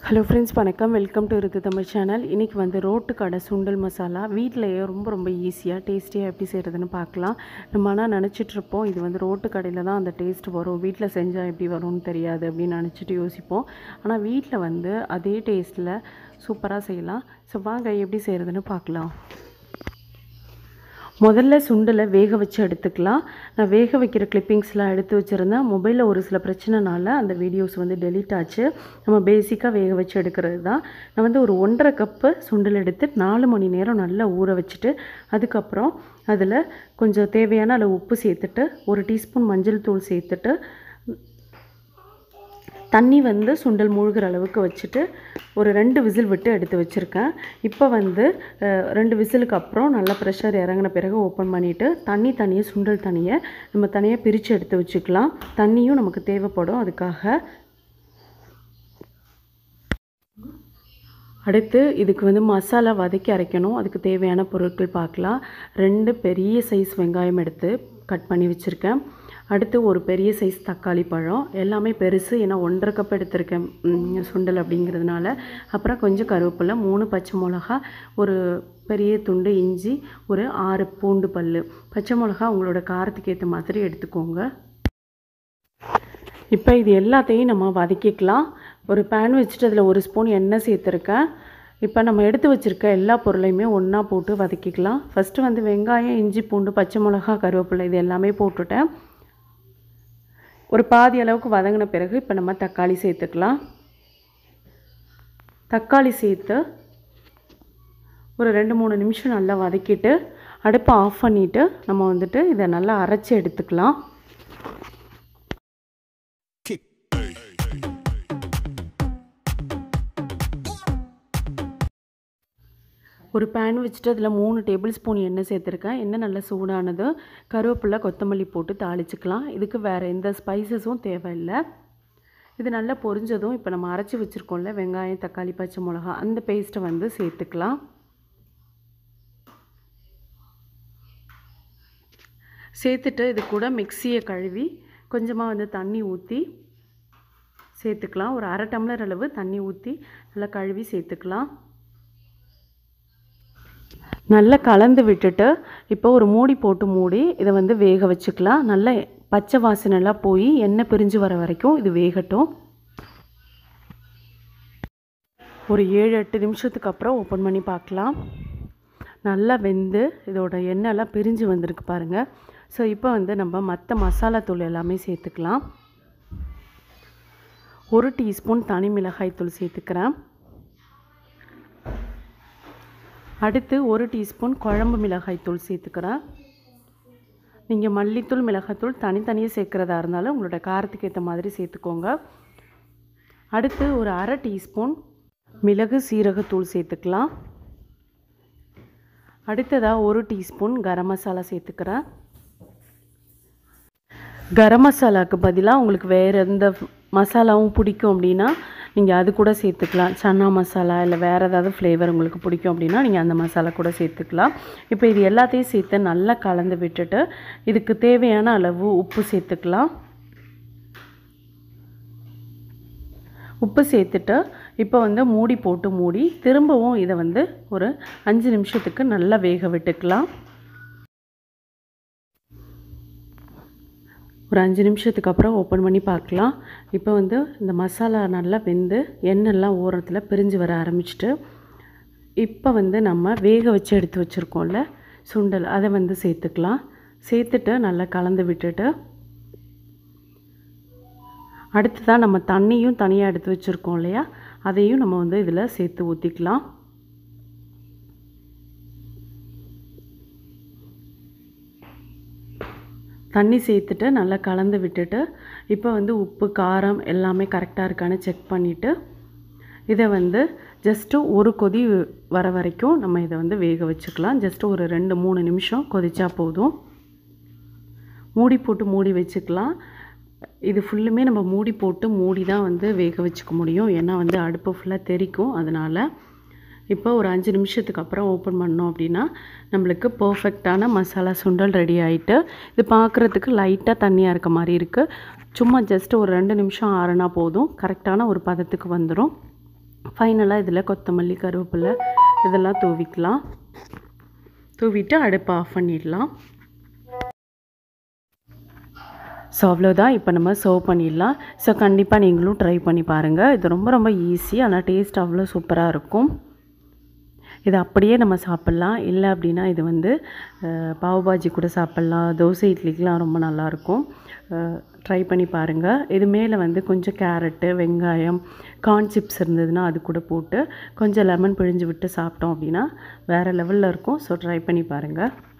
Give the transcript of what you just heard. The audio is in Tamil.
ஹலோ ஃப்ரெண்ட்ஸ் வணக்கம் welcome to Ritu Tamil channel இன்றைக்கி வந்து ரோட்டு கடை சுண்டல் மசாலா வீட்டிலையே ரொம்ப ரொம்ப ஈஸியாக டேஸ்டியாக எப்படி செய்கிறதுன்னு பார்க்கலாம் நம்ம ஆனால் நினச்சிட்ருப்போம் இது வந்து ரோட்டு கடையில் தான் அந்த டேஸ்ட் வரும் வீட்டில் செஞ்சால் எப்படி வரும்னு தெரியாது அப்படின்னு நினச்சிட்டு யோசிப்போம் ஆனால் வீட்டில் வந்து அதே டேஸ்ட்டில் சூப்பராக செய்யலாம் ஸோ வாங்க எப்படி செய்கிறதுன்னு பார்க்கலாம் முதல்ல சுண்டலை வேக வச்சு எடுத்துக்கலாம் நான் வேக வைக்கிற கிளிப்பிங்ஸ்லாம் எடுத்து வச்சுருந்தேன் மொபைலில் ஒரு சில பிரச்சனைனால அந்த வீடியோஸ் வந்து டெலீட் ஆச்சு நம்ம பேசிக்காக வேக வச்சு எடுக்கிறது தான் நான் வந்து ஒரு ஒன்றரை கப்பு சுண்டல் எடுத்து நாலு மணி நேரம் நல்லா ஊற வச்சுட்டு அதுக்கப்புறம் அதில் கொஞ்சம் தேவையான அளவு உப்பு சேர்த்துட்டு ஒரு டீஸ்பூன் மஞ்சள் தூள் சேர்த்துட்டு தண்ணி வந்து சுண்டல் மூழ்கிற அளவுக்கு வச்சுட்டு ஒரு ரெண்டு விசில் விட்டு எடுத்து வச்சுருக்கேன் இப்போ வந்து அஹ், ரெண்டு விசிலுக்கு அப்புறம் நல்லா ப்ரெஷர் இறங்கின பிறகு ஓப்பன் பண்ணிவிட்டு தண்ணி தனியை சுண்டல் தண்ணியை நம்ம தனியாக பிரித்து எடுத்து வச்சுக்கலாம் தண்ணியும் நமக்கு தேவைப்படும் அதுக்காக அடுத்து இதுக்கு வந்து மசாலா வதக்கி அரைக்கணும் அதுக்கு தேவையான பொருட்கள் பார்க்கலாம் ரெண்டு பெரிய சைஸ் வெங்காயம் எடுத்து கட் பண்ணி வச்சுருக்கேன் அடுத்து ஒரு பெரிய சைஸ் தக்காளி பழம் எல்லாமே பெருசு ஏன்னா ஒன்றரை கப் எடுத்திருக்கேன் ம், சுண்டல் அப்படிங்கிறதுனால அப்புறம் கொஞ்சம் கருவேப்பிலை மூணு பச்சை மிளகா ஒரு பெரிய துண்டு இஞ்சி ஒரு ஆறு பூண்டு பல் பச்சை மிளகா உங்களோட காரத்துக்கு ஏற்ற மாதிரி எடுத்துக்கோங்க இப்போ இது எல்லாத்தையும் நம்ம வதக்கிக்கலாம் ஒரு பேன் வச்சுட்டு அதில் ஒரு ஸ்பூன் எண்ணெய் சேர்த்துருக்கேன் இப்போ நம்ம எடுத்து வச்சுருக்க எல்லா பொருளையுமே ஒன்றா போட்டு வதக்கிக்கலாம் ஃபஸ்ட்டு வந்து வெங்காயம் இஞ்சி பூண்டு பச்சை மிளகா கருவேப்பிலை இது எல்லாமே போட்டுட்டேன் ஒரு பாதி அளவுக்கு வதங்கின பிறகு இப்போ நம்ம தக்காளி சேர்த்துக்கலாம் தக்காளி சேர்த்து ஒரு ரெண்டு மூணு நிமிஷம் நல்லா வதக்கிட்டு அடுப்பை ஆஃப் பண்ணிவிட்டு நம்ம வந்துட்டு இதை நல்லா அரைச்சி எடுத்துக்கலாம் ஒரு பேன் வச்சுட்டு அதில் மூணு டேபிள் ஸ்பூன் எண்ணெய் சேர்த்துருக்கேன் எண்ணெய் நல்லா சூடானது கருவேப்பிலை கொத்தமல்லி போட்டு தாளிச்சுக்கலாம் இதுக்கு வேறு எந்த ஸ்பைசஸும் தேவையில்லை இது நல்லா பொரிஞ்சதும் இப்போ நம்ம அரைச்சி வச்சுருக்கோம்ல வெங்காயம் தக்காளி பச்சை மிளகா அந்த பேஸ்ட்டை வந்து சேர்த்துக்கலாம் சேர்த்துட்டு இது கூட மிக்சியை கழுவி கொஞ்சமாக வந்து தண்ணி ஊற்றி சேர்த்துக்கலாம் ஒரு அரை டம்ளர் அளவு தண்ணி ஊற்றி நல்லா கழுவி சேர்த்துக்கலாம் நல்லா கலந்து விட்டுட்டு இப்போ ஒரு மூடி போட்டு மூடி இதை வந்து வேக வச்சுக்கலாம் நல்லா பச்சை வாசனைலாம் போய் எண்ணெய் பிரிஞ்சு வர வரைக்கும் இது வேகட்டும் ஒரு ஏழு எட்டு நிமிஷத்துக்கு அப்புறம் ஓப்பன் பண்ணி பார்க்கலாம் நல்லா வெந்து இதோட எண்ணெய்லாம் பிரிஞ்சு வந்திருக்கு பாருங்கள் ஸோ இப்போ வந்து நம்ம மற்ற மசாலா தூள் எல்லாமே சேர்த்துக்கலாம் ஒரு டீஸ்பூன் தனி மிளகாய் தூள் சேர்த்துக்கிறேன் அடுத்து ஒரு டீஸ்பூன் குழம்பு மிளகாய் தூள் சேர்த்துக்கிறேன் நீங்கள் மல்லித்தூள் மிளகாய்த்தூள் தனித்தனியாக சேர்க்குறதா இருந்தாலும் உங்களோட காரத்துக்கு ஏற்ற மாதிரி சேர்த்துக்கோங்க அடுத்து ஒரு அரை டீஸ்பூன் மிளகு சீரகத்தூள் சேர்த்துக்கலாம் அடுத்ததாக ஒரு டீஸ்பூன் கரம் மசாலா சேர்த்துக்கிறேன் கரம் மசாலாவுக்கு பதிலாக உங்களுக்கு வேறு எந்த மசாலாவும் பிடிக்கும் அப்படின்னா நீங்கள் அது கூட சேர்த்துக்கலாம் சன்னா மசாலா இல்லை வேறு ஏதாவது ஃப்ளேவர் உங்களுக்கு பிடிக்கும் அப்படின்னா நீங்கள் அந்த மசாலா கூட சேர்த்துக்கலாம் இப்போ இது எல்லாத்தையும் சேர்த்து நல்லா கலந்து விட்டுட்டு இதுக்கு தேவையான அளவு உப்பு சேர்த்துக்கலாம் உப்பு சேர்த்துட்டு இப்போ வந்து மூடி போட்டு மூடி திரும்பவும் இதை வந்து ஒரு அஞ்சு நிமிஷத்துக்கு நல்லா வேக விட்டுக்கலாம் ஒரு அஞ்சு நிமிஷத்துக்கு அப்புறம் ஓப்பன் பண்ணி பார்க்கலாம் இப்போ வந்து இந்த மசாலா நல்லா வெந்து எண்ணெய்லாம் ஓரத்தில் பிரிஞ்சு வர ஆரம்பிச்சிட்டு இப்போ வந்து நம்ம வேக வச்சு எடுத்து வச்சுருக்கோம்ல சுண்டல் அதை வந்து சேர்த்துக்கலாம் சேர்த்துட்டு நல்லா கலந்து விட்டுட்டு அடுத்ததாக நம்ம தண்ணியும் தனியாக எடுத்து வச்சுருக்கோம் இல்லையா அதையும் நம்ம வந்து இதில் சேர்த்து ஊற்றிக்கலாம் தண்ணி சேர்த்துட்டு நல்லா கலந்து விட்டுட்டு இப்போ வந்து உப்பு காரம் எல்லாமே கரெக்டாக இருக்கான்னு செக் பண்ணிவிட்டு இதை வந்து ஜஸ்ட்டு ஒரு கொதி வர வரைக்கும் நம்ம இதை வந்து வேக வச்சுக்கலாம் ஜஸ்ட்டு ஒரு ரெண்டு மூணு நிமிஷம் கொதிச்சா போதும் மூடி போட்டு மூடி வச்சுக்கலாம் இது ஃபுல்லுமே நம்ம மூடி போட்டு மூடி தான் வந்து வேக வச்சுக்க முடியும் ஏன்னா வந்து அடுப்பு ஃபுல்லாக தெறிக்கும் அதனால் இப்போ ஒரு அஞ்சு நிமிஷத்துக்கு அப்புறம் ஓப்பன் பண்ணோம் அப்படின்னா நம்மளுக்கு பர்ஃபெக்டான மசாலா சுண்டல் ரெடி ஆகிட்டு இது பார்க்குறதுக்கு லைட்டாக தண்ணியாக இருக்க மாதிரி இருக்குது சும்மா ஜஸ்ட் ஒரு ரெண்டு நிமிஷம் ஆறுனா போதும் கரெக்டான ஒரு பதத்துக்கு வந்துடும் ஃபைனலாக இதில் கொத்தமல்லி கருவேப்பிலை இதெல்லாம் தூவிக்கலாம் தூவிட்டு அடுப்பை ஆஃப் பண்ணிடலாம் ஸோ அவ்வளோதான் இப்போ நம்ம சர்வ் பண்ணிடலாம் ஸோ கண்டிப்பாக நீங்களும் ட்ரை பண்ணி பாருங்கள் இது ரொம்ப ரொம்ப ஈஸி ஆனால் டேஸ்ட் அவ்வளோ சூப்பராக இருக்கும் இது அப்படியே நம்ம சாப்பிட்லாம் இல்லை அப்படின்னா இது வந்து பாவ் பாஜி கூட சாப்பிட்லாம் தோசை இட்லிக்கெலாம் ரொம்ப நல்லாயிருக்கும் ட்ரை பண்ணி பாருங்கள் இது மேலே வந்து கொஞ்சம் கேரட்டு வெங்காயம் கார்ன் சிப்ஸ் இருந்ததுன்னா அது கூட போட்டு கொஞ்சம் லெமன் பிழிஞ்சு விட்டு சாப்பிட்டோம் அப்படின்னா வேறு லெவலில் இருக்கும் ஸோ ட்ரை பண்ணி பாருங்கள்